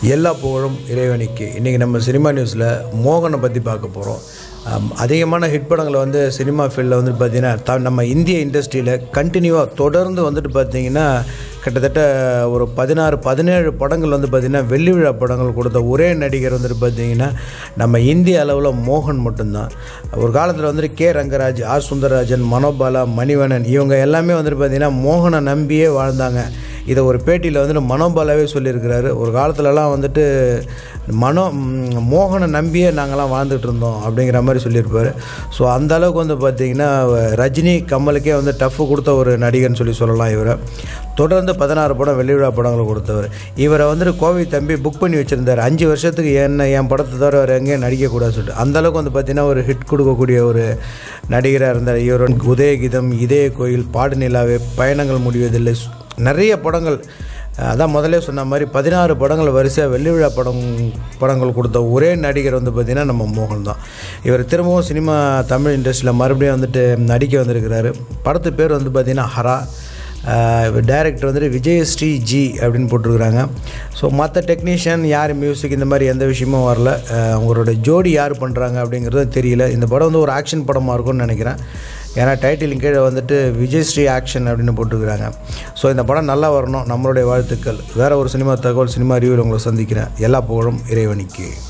எல்லா புகழும் இறைவனுக்கு இன்றைக்கி நம்ம சினிமா நியூஸில் மோகனை பற்றி பார்க்க போகிறோம் அதிகமான ஹிட் படங்களை வந்து சினிமா ஃபீல்டில் வந்து பார்த்திங்கன்னா த நம்ம இந்திய இண்டஸ்ட்ரியில் கண்டினியூவாக தொடர்ந்து வந்துட்டு பார்த்திங்கன்னா கிட்டத்தட்ட ஒரு பதினாறு பதினேழு படங்கள் வந்து பார்த்திங்கன்னா வெள்ளி விழா படங்கள் கொடுத்த ஒரே நடிகர் வந்துட்டு பார்த்திங்கன்னா நம்ம இந்திய அளவில் மோகன் மட்டும்தான் ஒரு காலத்தில் வந்துட்டு கே ரங்கராஜ் ஆர் சுந்தரராஜன் மனோபாலா மணிவண்ணன் இவங்க எல்லாமே வந்துட்டு பார்த்திங்கன்னா மோகனை நம்பியே வாழ்ந்தாங்க இதை ஒரு பேட்டியில் வந்துட்டு மனோபாலாவே சொல்லியிருக்கிறாரு ஒரு காலத்துலலாம் வந்துட்டு மனோ ம், மோகனை நம்பியே நாங்கள்லாம் வாழ்ந்துட்டு இருந்தோம் அப்படிங்கிற மாதிரி சொல்லியிருப்பார் ஸோ அந்த அளவுக்கு வந்து பார்த்திங்கன்னா ரஜினி கமலுக்கே வந்து டஃப் கொடுத்த ஒரு நடிகர்னு சொல்லி சொல்லலாம் இவரை தொடர்ந்து பதினாறு படம் வெள்ளி விழா படங்களை கொடுத்தவர் இவரை வந்துட்டு கோவை தம்பி புக் பண்ணி வச்சுருந்தார் அஞ்சு வருஷத்துக்கு என்ன என் படத்தை தவிர அவர் எங்கேயும் நடிக்கக்கூடாதுன்னு சொல்லிட்டு அந்த அளவுக்கு வந்து பார்த்திங்கன்னா ஒரு ஹிட் கொடுக்கக்கூடிய ஒரு நடிகராக இருந்தார் இவர் உதயகீதம் இதய கோயில் பாடு நிலாவே பயணங்கள் முடிவதில்லை நிறைய படங்கள் அதான் முதல்ல சொன்ன மாதிரி பதினாறு படங்கள் வரிசையாக வெள்ளி விழா படம் படங்கள் கொடுத்த ஒரே நடிகர் வந்து பார்த்திங்கன்னா நம்ம மோகன் தான் இவர் திரும்பவும் சினிமா தமிழ் இண்டஸ்ட்ரியில் மறுபடியும் வந்துட்டு நடிக்க வந்திருக்கிறாரு படத்து பேர் வந்து பார்த்திங்கன்னா ஹரா டைரக்டர் வந்துட்டு விஜயஸ்ரீ ஜி அப்படின்னு போட்டிருக்கிறாங்க ஸோ மற்ற டெக்னீஷியன் யார் மியூசிக் இந்த மாதிரி எந்த விஷயமும் வரல அஹ் அவங்களோட ஜோடி யார் பண்ணுறாங்க அப்படிங்கிறது தெரியல இந்த படம் வந்து ஒரு ஆக்ஷன் படமாக இருக்கும்னு நினைக்கிறேன் ஏன்னா டைட்டிலின் கீழே வந்துட்டு விஜயஸ்ரீ ஆக்ஷன் அப்படின்னு போட்டிருக்கிறாங்க ஸோ இந்த படம் நல்லா வரணும் நம்மளுடைய வாழ்த்துக்கள் வேறு ஒரு சினிமா தகவல் சினிமா ரிவ்யூவில் உங்களை சந்திக்கிறேன் எல்லா புகழும் இறைவனிக்கு